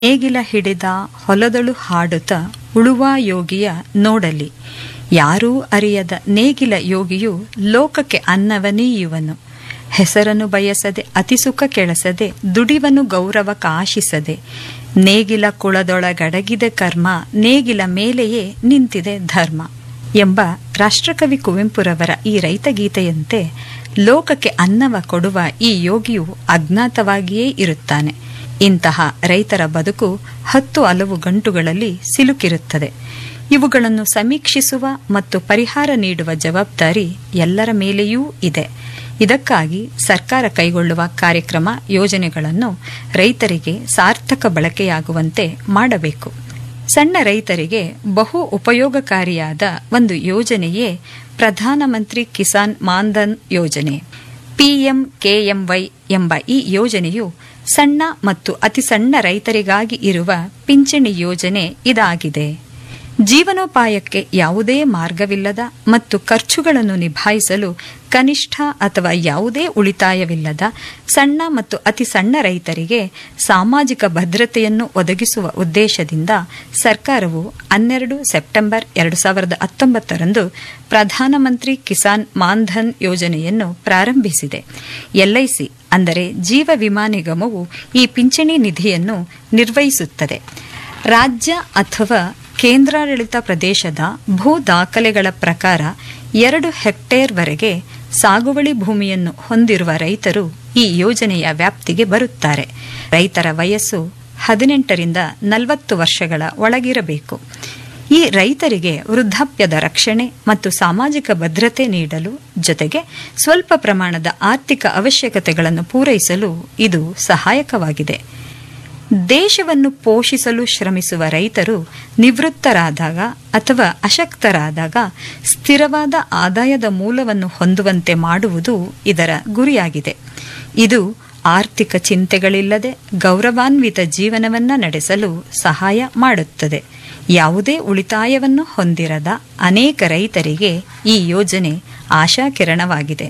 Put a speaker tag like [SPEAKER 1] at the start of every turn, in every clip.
[SPEAKER 1] ನೇಗಿಲ ಹಿಡಿದ ಹೊಲದಳು ಹಾಡುತ್ತ ಉಳುವ ಯೋಗಿಯ ನೋಡಲಿ ಯಾರೂ ಅರಿಯದ ನೇಗಿಲ ಯೋಗಿಯು ಲೋಕಕ್ಕೆ ಅನ್ನವನೀಯುವನು ಹೆಸರನ್ನು ಬಯಸದೆ ಅತಿಸುಖ ಕೆಳಸದೆ ದುಡಿವನು ಗೌರವ ಕಾಶಿಸದೆ ನೇಗಿಲ ಕುಳದೊಳಗಡಗಿದೆ ಕರ್ಮ ನೇಗಿಲ ಮೇಲೆಯೇ ನಿಂತಿದೆ ಧರ್ಮ ಎಂಬ ರಾಷ್ಟ್ರಕವಿ ಕುವೆಂಪುರವರ ಈ ರೈತಗೀತೆಯಂತೆ ಲೋಕಕ್ಕೆ ಅನ್ನವ ಕೊಡುವ ಈ ಯೋಗಿಯು ಅಜ್ಞಾತವಾಗಿಯೇ ಇರುತ್ತಾನೆ ಇಂತಹ ರೈತರ ಬದುಕು ಹತ್ತು ಹಲವು ಗಂಟುಗಳಲ್ಲಿ ಸಿಲುಕಿರುತ್ತದೆ ಇವುಗಳನ್ನು ಸಮೀಕ್ಷಿಸುವ ಮತ್ತು ಪರಿಹಾರ ನೀಡುವ ಜವಾಬ್ದಾರಿ ಎಲ್ಲರ ಮೇಲೆಯೂ ಇದೆ ಇದಕ್ಕಾಗಿ ಸರ್ಕಾರ ಕೈಗೊಳ್ಳುವ ಕಾರ್ಯಕ್ರಮ ಯೋಜನೆಗಳನ್ನು ರೈತರಿಗೆ ಸಾರ್ಥಕ ಬಳಕೆಯಾಗುವಂತೆ ಮಾಡಬೇಕು ಸಣ್ಣ ರೈತರಿಗೆ ಬಹು ಉಪಯೋಗಕಾರಿಯಾದ ಒಂದು ಯೋಜನೆಯೇ ಪ್ರಧಾನಮಂತ್ರಿ ಕಿಸಾನ್ ಮಾನ್ಧನ್ ಯೋಜನೆ ಪಿಎಂಕೆಎಂವೈ ಎಂಬ ಈ ಯೋಜನೆಯು ಸಣ್ಣ ಮತ್ತು ಅತಿ ಸಣ್ಣ ರೈತರಿಗಾಗಿ ಇರುವ ಪಿಂಚಣಿ ಯೋಜನೆ ಇದಾಗಿದೆ ಜೀವನೋಪಾಯಕ್ಕೆ ಯಾವುದೇ ಮಾರ್ಗವಿಲ್ಲದ ಮತ್ತು ಖರ್ಚುಗಳನ್ನು ನಿಭಾಯಿಸಲು ಕನಿಷ್ಠ ಅಥವಾ ಯಾವುದೇ ಉಳಿತಾಯವಿಲ್ಲದ ಸಣ್ಣ ಮತ್ತು ಅತಿ ಸಣ್ಣ ರೈತರಿಗೆ ಸಾಮಾಜಿಕ ಭದ್ರತೆಯನ್ನು ಒದಗಿಸುವ ಉದ್ದೇಶದಿಂದ ಸರ್ಕಾರವು ಹನ್ನೆರಡು ಸೆಪ್ಟೆಂಬರ್ ಎರಡು ಸಾವಿರದ ಹತ್ತೊಂಬತ್ತರಂದು ಪ್ರಧಾನಮಂತ್ರಿ ಕಿಸಾನ್ ಮಾನ್ಧನ್ ಯೋಜನೆಯನ್ನು ಪ್ರಾರಂಭಿಸಿದೆ ಎಲ್ಐಸಿ ಅಂದರೆ ಜೀವ ವಿಮಾ ನಿಗಮವು ಈ ಪಿಂಚಣಿ ನಿಧಿಯನ್ನು ನಿರ್ವಹಿಸುತ್ತದೆ ರಾಜ್ಯ ಅಥವಾ ಕೇಂದ್ರಾಡಳಿತ ಪ್ರದೇಶದ ಭೂ ದಾಖಲೆಗಳ ಪ್ರಕಾರ ಎರಡು ಹೆಕ್ಟೇರ್ವರೆಗೆ ಸಾಗುವಳಿ ಭೂಮಿಯನ್ನು ಹೊಂದಿರುವ ರೈತರು ಈ ಯೋಜನೆಯ ವ್ಯಾಪ್ತಿಗೆ ಬರುತ್ತಾರೆ ರೈತರ ವಯಸ್ಸು ಹದಿನೆಂಟರಿಂದ ನಲವತ್ತು ವರ್ಷಗಳ ಒಳಗಿರಬೇಕು ಈ ರೈತರಿಗೆ ವೃದ್ಧಾಪ್ಯದ ರಕ್ಷಣೆ ಮತ್ತು ಸಾಮಾಜಿಕ ಭದ್ರತೆ ನೀಡಲು ಜೊತೆಗೆ ಸ್ವಲ್ಪ ಪ್ರಮಾಣದ ಆರ್ಥಿಕ ಅವಶ್ಯಕತೆಗಳನ್ನು ಪೂರೈಸಲು ಇದು ಸಹಾಯಕವಾಗಿದೆ ದೇಶವನ್ನು ಪೋಷಿಸಲು ಶ್ರಮಿಸುವ ರೈತರು ನಿವೃತ್ತರಾದಾಗ ಅಥವಾ ಅಶಕ್ತರಾದಾಗ ಸ್ಥಿರವಾದ ಆದಾಯದ ಮೂಲವನ್ನು ಹೊಂದುವಂತೆ ಮಾಡುವುದು ಇದರ ಗುರಿಯಾಗಿದೆ ಇದು ಆರ್ಥಿಕ ಚಿಂತೆಗಳಿಲ್ಲದೆ ಗೌರವಾನ್ವಿತ ಜೀವನವನ್ನ ನಡೆಸಲು ಸಹಾಯ ಮಾಡುತ್ತದೆ ಯಾವುದೇ ಉಳಿತಾಯವನ್ನು ಹೊಂದಿರದ ಅನೇಕ ರೈತರಿಗೆ ಈ ಯೋಜನೆ ಆಶಾಕಿರಣವಾಗಿದೆ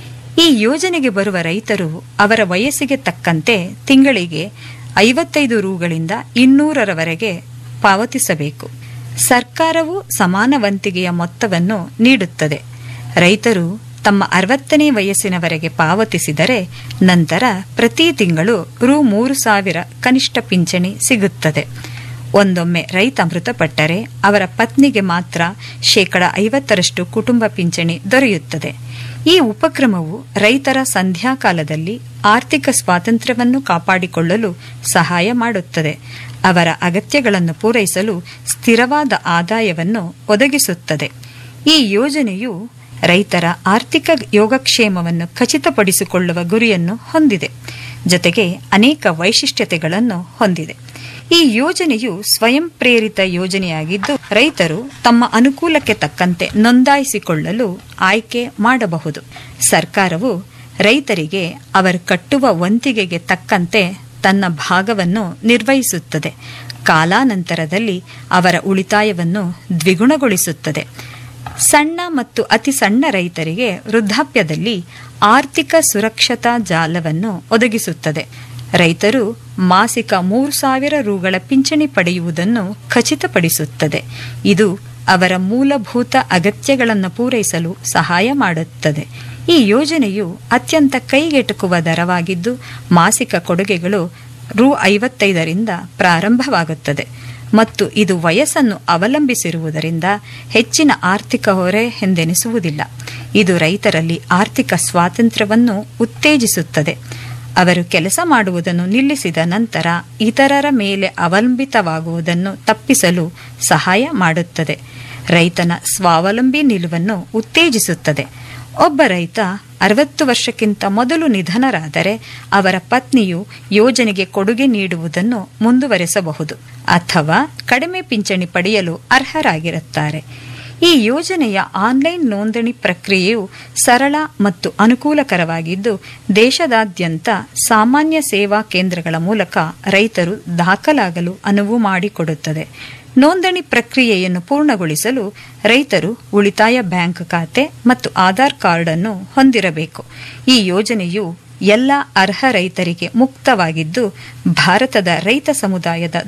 [SPEAKER 1] ಈ ಯೋಜನೆಗೆ ಬರುವ ರೈತರು ಅವರ ವಯಸ್ಸಿಗೆ ತಕ್ಕಂತೆ ತಿಂಗಳಿಗೆ ಐವತ್ತೈದು ರೂಗಳಿಂದ ಇನ್ನೂರರವರೆಗೆ ಪಾವತಿಸಬೇಕು ಸರ್ಕಾರವು ಸಮಾನ ವಂತಿಗೆಯ ಮೊತ್ತವನ್ನು ನೀಡುತ್ತದೆ ರೈತರು ತಮ್ಮ ಅರವತ್ತನೇ ವಯಸ್ಸಿನವರೆಗೆ ಪಾವತಿಸಿದರೆ ನಂತರ ಪ್ರತಿ ತಿಂಗಳು ರು ಮೂರು ಸಾವಿರ ಕನಿಷ್ಠ ಪಿಂಚಣಿ ಸಿಗುತ್ತದೆ ಒಂದೊಮ್ಮೆ ರೈತ ಮೃತಪಟ್ಟರೆ ಅವರ ಪತ್ನಿಗೆ ಮಾತ್ರ ಶೇಕಡ ಐವತ್ತರಷ್ಟು ಕುಟುಂಬ ಪಿಂಚಣಿ ದೊರೆಯುತ್ತದೆ ಈ ಉಪಕ್ರಮವು ರೈತರ ಸಂಧ್ಯಾಕಾಲದಲ್ಲಿ ಆರ್ಥಿಕ ಸ್ವಾತಂತ್ರ್ಯವನ್ನು ಕಾಪಾಡಿಕೊಳ್ಳಲು ಸಹಾಯ ಮಾಡುತ್ತದೆ ಅವರ ಅಗತ್ಯಗಳನ್ನು ಪೂರೈಸಲು ಸ್ಥಿರವಾದ ಆದಾಯವನ್ನು ಒದಗಿಸುತ್ತದೆ ಈ ಯೋಜನೆಯು ರೈತರ ಆರ್ಥಿಕ ಯೋಗಕ್ಷೇಮವನ್ನು ಖಚಿತಪಡಿಸಿಕೊಳ್ಳುವ ಗುರಿಯನ್ನು ಹೊಂದಿದೆ ಜೊತೆಗೆ ಅನೇಕ ವೈಶಿಷ್ಟ್ಯತೆಗಳನ್ನು ಹೊಂದಿದೆ ಈ ಯೋಜನೆಯು ಸ್ವಯಂ ಪ್ರೇರಿತ ಯೋಜನೆಯಾಗಿದ್ದು ರೈತರು ತಮ್ಮ ಅನುಕೂಲಕ್ಕೆ ತಕ್ಕಂತೆ ನೋಂದಾಯಿಸಿಕೊಳ್ಳಲು ಆಯ್ಕೆ ಮಾಡಬಹುದು ಸರ್ಕಾರವು ರೈತರಿಗೆ ಅವರು ಕಟ್ಟುವ ವಂತಿಗೆಗೆ ತಕ್ಕಂತೆ ತನ್ನ ಭಾಗವನ್ನು ನಿರ್ವಹಿಸುತ್ತದೆ ಕಾಲಾನಂತರದಲ್ಲಿ ಅವರ ಉಳಿತಾಯವನ್ನು ದ್ವಿಗುಣಗೊಳಿಸುತ್ತದೆ ಸಣ್ಣ ಮತ್ತು ಅತಿ ಸಣ್ಣ ರೈತರಿಗೆ ವೃದ್ಧಾಪ್ಯದಲ್ಲಿ ಆರ್ಥಿಕ ಸುರಕ್ಷತಾ ಜಾಲವನ್ನು ಒದಗಿಸುತ್ತದೆ ರೈತರು ಮಾಸಿಕ ಮೂರು ಸಾವಿರ ರೂಗಳ ಪಿಂಚಣಿ ಪಡೆಯುವುದನ್ನು ಖಚಿತಪಡಿಸುತ್ತದೆ ಇದು ಅವರ ಮೂಲಭೂತ ಅಗತ್ಯಗಳನ್ನು ಪೂರೈಸಲು ಸಹಾಯ ಮಾಡುತ್ತದೆ ಈ ಯೋಜನೆಯು ಅತ್ಯಂತ ಕೈಗೆಟುಕುವ ದರವಾಗಿದ್ದು ಮಾಸಿಕ ಕೊಡುಗೆಗಳು ರು ಐವತ್ತೈದರಿಂದ ಪ್ರಾರಂಭವಾಗುತ್ತದೆ ಮತ್ತು ಇದು ವಯಸ್ಸನ್ನು ಅವಲಂಬಿಸಿರುವುದರಿಂದ ಹೆಚ್ಚಿನ ಆರ್ಥಿಕ ಹೊರೆ ಎಂದೆನಿಸುವುದಿಲ್ಲ ಇದು ರೈತರಲ್ಲಿ ಆರ್ಥಿಕ ಸ್ವಾತಂತ್ರ್ಯವನ್ನು ಉತ್ತೇಜಿಸುತ್ತದೆ ಅವರು ಕೆಲಸ ಮಾಡುವುದನ್ನು ನಿಲ್ಲಿಸಿದ ನಂತರ ಇತರರ ಮೇಲೆ ಅವಲಂಬಿತವಾಗುವುದನ್ನು ತಪ್ಪಿಸಲು ಸಹಾಯ ಮಾಡುತ್ತದೆ ರೈತನ ಸ್ವಾವಲಂಬಿ ನಿಲುವನ್ನು ಉತ್ತೇಜಿಸುತ್ತದೆ ಒಬ್ಬ ರೈತ ಅರವತ್ತು ವರ್ಷಕ್ಕಿಂತ ಮೊದಲು ನಿಧನರಾದರೆ ಅವರ ಪತ್ನಿಯು ಯೋಜನೆಗೆ ಕೊಡುಗೆ ನೀಡುವುದನ್ನು ಮುಂದುವರೆಸಬಹುದು ಅಥವಾ ಕಡಿಮೆ ಪಿಂಚಣಿ ಪಡೆಯಲು ಅರ್ಹರಾಗಿರುತ್ತಾರೆ ಈ ಯೋಜನೆಯ ಆನ್ಲೈನ್ ನೋಂದಣಿ ಪ್ರಕ್ರಿಯೆಯು ಸರಳ ಮತ್ತು ಅನುಕೂಲಕರವಾಗಿದ್ದು ದೇಶದಾದ್ಯಂತ ಸಾಮಾನ್ಯ ಸೇವಾ ಕೇಂದ್ರಗಳ ಮೂಲಕ ರೈತರು ದಾಖಲಾಗಲು ಅನುವು ಮಾಡಿಕೊಡುತ್ತದೆ ನೋಂದಣಿ ಪ್ರಕ್ರಿಯೆಯನ್ನು ಪೂರ್ಣಗೊಳಿಸಲು ರೈತರು ಉಳಿತಾಯ ಬ್ಯಾಂಕ್ ಖಾತೆ ಮತ್ತು ಆಧಾರ್ ಕಾರ್ಡ್ ಅನ್ನು ಹೊಂದಿರಬೇಕು ಈ ಯೋಜನೆಯು ಎಲ್ಲ ಅರ್ಹ ರೈತರಿಗೆ ಮುಕ್ತವಾಗಿದ್ದು ಭಾರತದ ರೈತ ಸಮುದಾಯದ